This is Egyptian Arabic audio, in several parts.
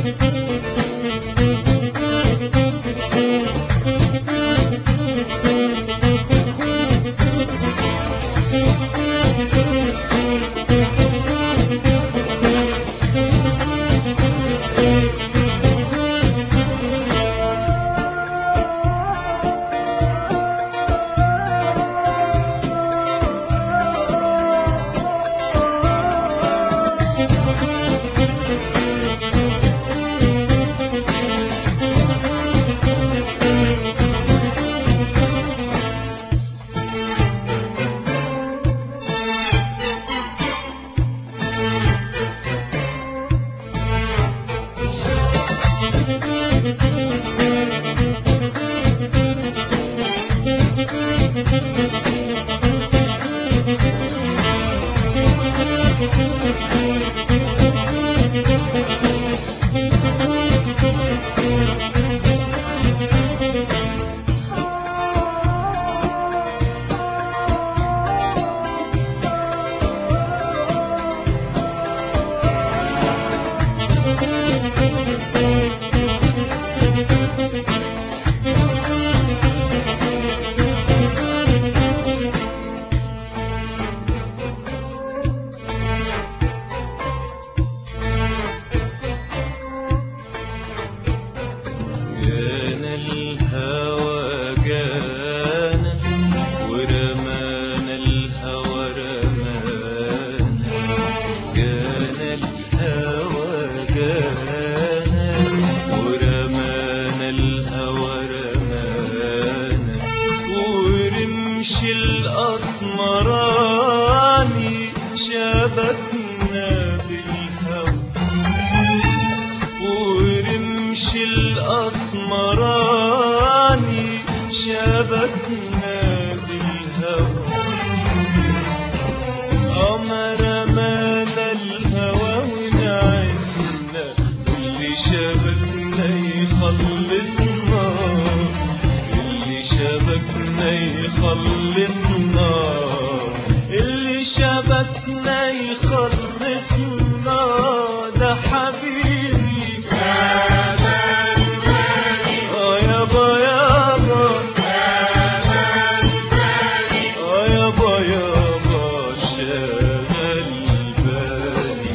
جانا الهوى جانا ورمانا الهوى رمانا جانا الهوى جانا ورمانا الهوى رمانا ورمش الأسمراني شبكنا بالهوى ورمش الأسمراني شبكنا بالهوى قمر مال الهوى ونعسنا اللي شبكنا يخلصنا اللي شبكنا يخلصنا اللي شبكنا يخلصنا ده حبيبي آه يابا يابا آه يابا يابا شغل بالي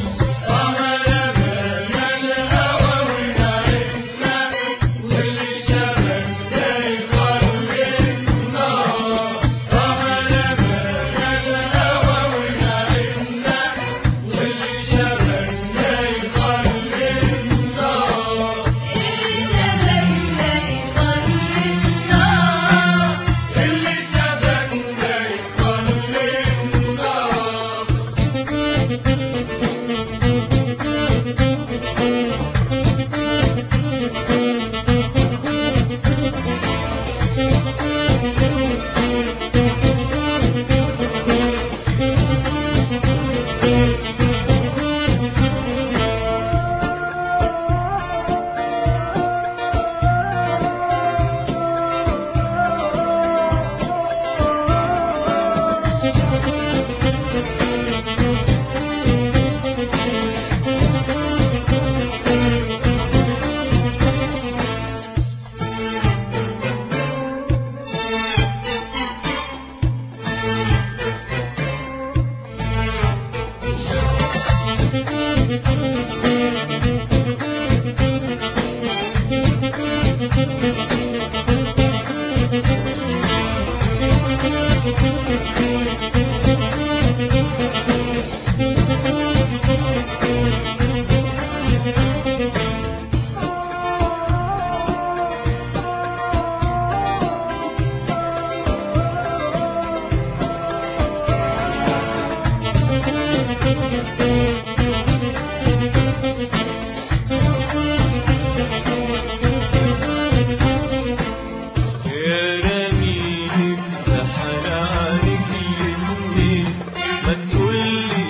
يا رميني بسحر عليك الاتنين ما تقولي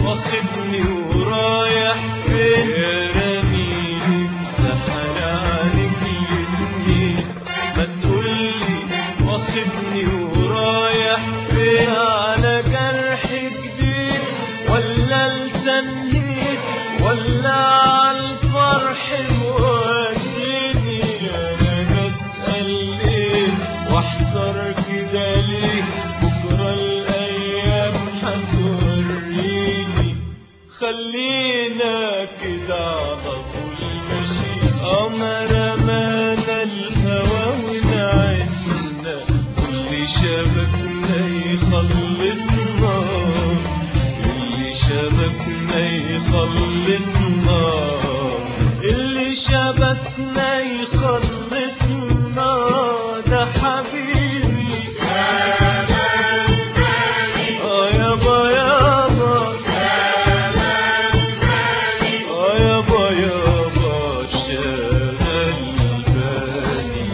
واخدني ورايح فين يا رميني بسحر عليك الاتنين ما تقولي واخدني ورايح فين على جرح جديد ولا التنهيد ولا على الفرح خلينا كده على طول ماشي قمر مانا الهوى ونعسنا واللي شبكنا يخلصنا اللي شبكنا يخلصنا اللي شبكنا يخلصنا ده حبيبي اه يابا يابا اه يابا يابا شغل بالي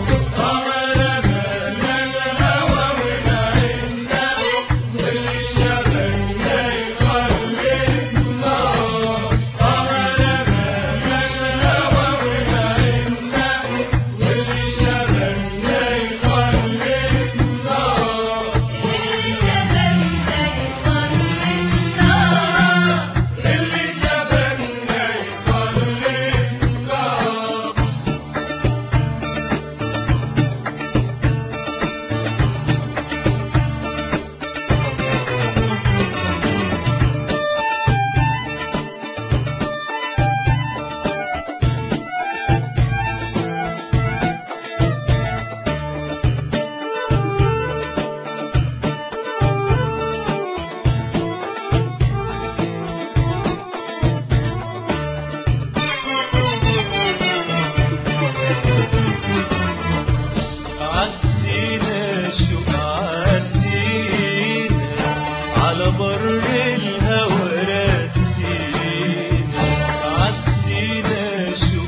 عدينا شو عدينا على بر الهوى رسينا عدينا شو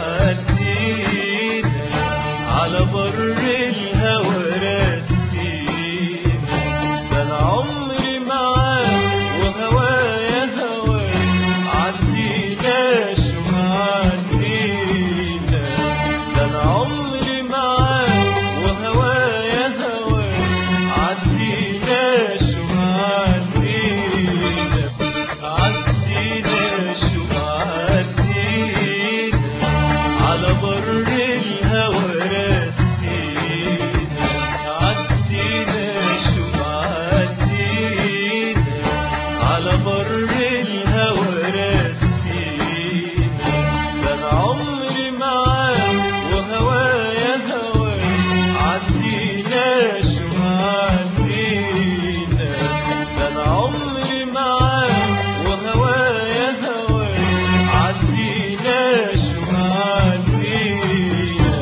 عدينا على بر الهوى رسينا ده انا عمري معاك وهوايا هواك عدينا شو عدينا ده انا عمري معاك وهوايا هواك عدينا شو عدينا عدينا شو عدينا على بر الهوى رسينا عدينا شو عدينا على بر الهوى رسينا ده انا عمري معاك وهوايا هواك عدينا شو عدينا ده انا عمري معاك وهوايا هواك عدينا شو عدينا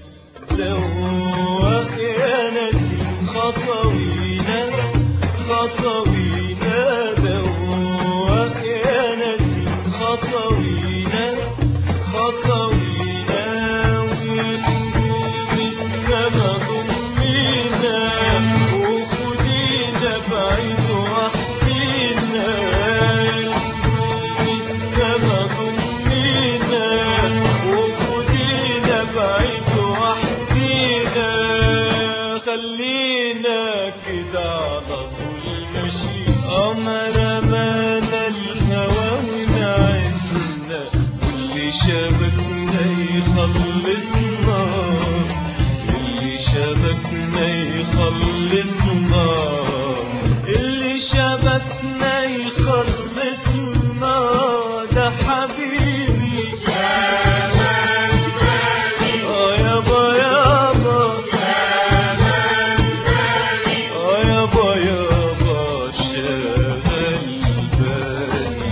زواق يا نسيم خطوينا خطوينا زواق يا نسيم خطوينا خطوينا ونجوم السما ضمينا وخدينا بعيد وحدينا نجوم السما ضمينا وخدينا بعيد وحدينا خلينا كده على طول ماشي قمر مانا الهوى ونعسنا واللي شبكنا يخلصنا اللي شبكنا يخلصنا اللي شبكنا يخلصنا ده حبيبي اه يابا يابا اه يابا يابا شغل بالي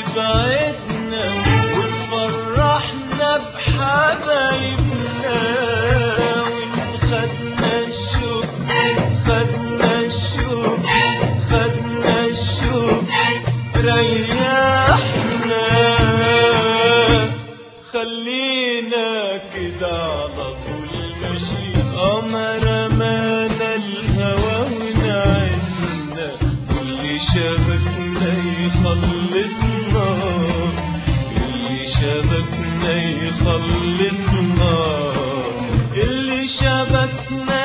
تبعدنا وتفرحنا بحبايبنا وإن خدنا الشوق خدنا الشوق خدنا الشوق ريحنا خلينا كده على طول ماشي قمر مانا الهوى ونعزنا واللي شبكنا يخلصنا اللي شبكنا يخلصنا اللي شبكنا